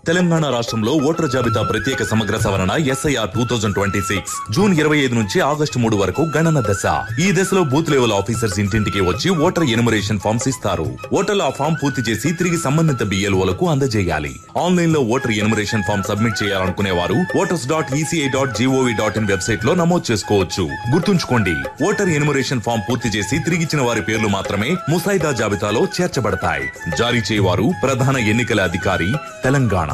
తెలంగాణ రాష్ట్రంలో ఓటర్ జాబితా ప్రత్యేక సమగ్ర సవరణ SIR two thousand twenty six June ఇరవై ఐదు నుంచి ఆగస్టు మూడు వరకు గణన దశ ఈ దశలో బూత్ లెవెల్ ఆఫీసర్స్ ఇంటింటికి వచ్చి ఓటర్ ఎనుమరేషన్ ఫామ్స్ ఇస్తారు ఓటర్లు ఆ ఫామ్ పూర్తి చేసి తిరిగి సంబంధిత బిఎల్ఓలకు అందజేయాలి ఆన్లైన్ లో ఓటర్ ఎనుమరేషన్ ఫామ్ సబ్మిట్ చేయాలనుకునే వారు voters dot ECI dot GOV dot in website లో నమోదు చేసుకోవచ్చు గుర్తుంచుకోండి ఓటర్ ఎనుమరేషన్ ఫామ్ పూర్తి చేసి తిరిగిచ్చిన వారి పేర్లు మాత్రమే ముసాయిదా జాబితాలో చేర్చబడతాయి జారీ చేయవారు ప్రధాన ఎన్నికల అధికారి తెలంగాణ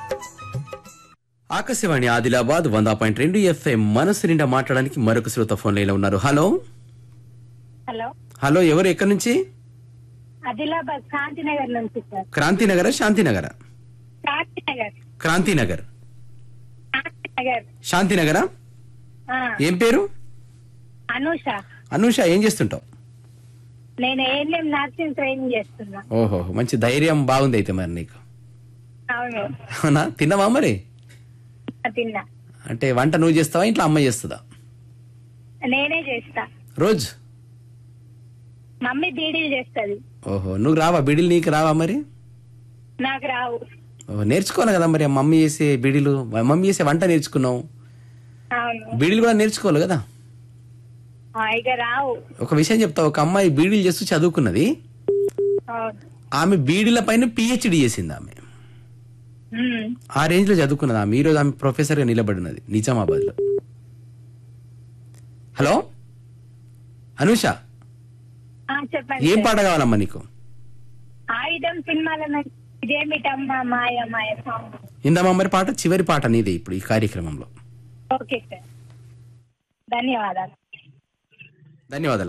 ఆకాశవాణి ఆదిలాబాద్ వంద పాయింట్ రెండు ఎఫ్ఎం మనసు నిండా మాట్లాడడానికి మరొక శ్రోత ఫోన్ లైన్ లో ఉన్నారు హలో హలో హలో ఎవరు ఎక్కడి నుంచి ఆదిలాబాద్ శాంతినగర్ నుంచి సార్ క్రాంతినగర శాంతినగర శాంతినగర్ క్రాంతినగర్ శాంతినగర్ శాంతినగర ఆ, ఏం పేరు అనూష అనూష ఏం చేస్తుంటావు నేను ఏఎన్ఎం నర్సింగ్ ట్రైనింగ్ చేస్తున్నా ఓహో మంచి ధైర్యం బాగుంది అయితే మరి నీకు అవును అవునా తిన్నావా మరి తిన్నా అంటే వంట నువ్వు చేస్తావా ఇంట్లో అమ్మ చేస్తుందా నేనే చేస్తా రోజు మమ్మీ బీడీలు చేస్తది ఓహో నువ్వు రావా బిడిలు నీకు రావా మరి నాకు రావు ఓహో, నేర్చుకోవాలి కదా మరి మమ్మీ చేసే బిడిలు మమ్మీ చేసే వంట నేర్చుకున్నావు అవును బీడీలు కూడా నేర్చుకోవాలి కదా ఆ, ఇక రావు ఒక విషయం చెప్తా ఒక అమ్మాయి బీడీలు చేస్తూ చదువుకున్నది అవును ఆమె బీడీల పైన పిహెచ్డి చేసింది ఆమె ఉమ్. ఆ రేంజ్ లో చదువుకున్నది ఆమె ఈరోజు ఆమె ప్రొఫెసర్ గా నిలబడినది నిజామాబాద్ లో హలో అనూష ఆ, చెప్పండి ఏం సార్. పాట కావాలమ్మా నీకు ఆయుధం సినిమాల నుంచి ఇదేమిటమ్మా మాయ మాయ సాంగ్ ఇందమ్మా మరి పాట చివరి పాట నీదే ఇప్పుడు ఈ కార్యక్రమంలో ఓకే సార్ ధన్యవాదాలు ధన్యవాదాలు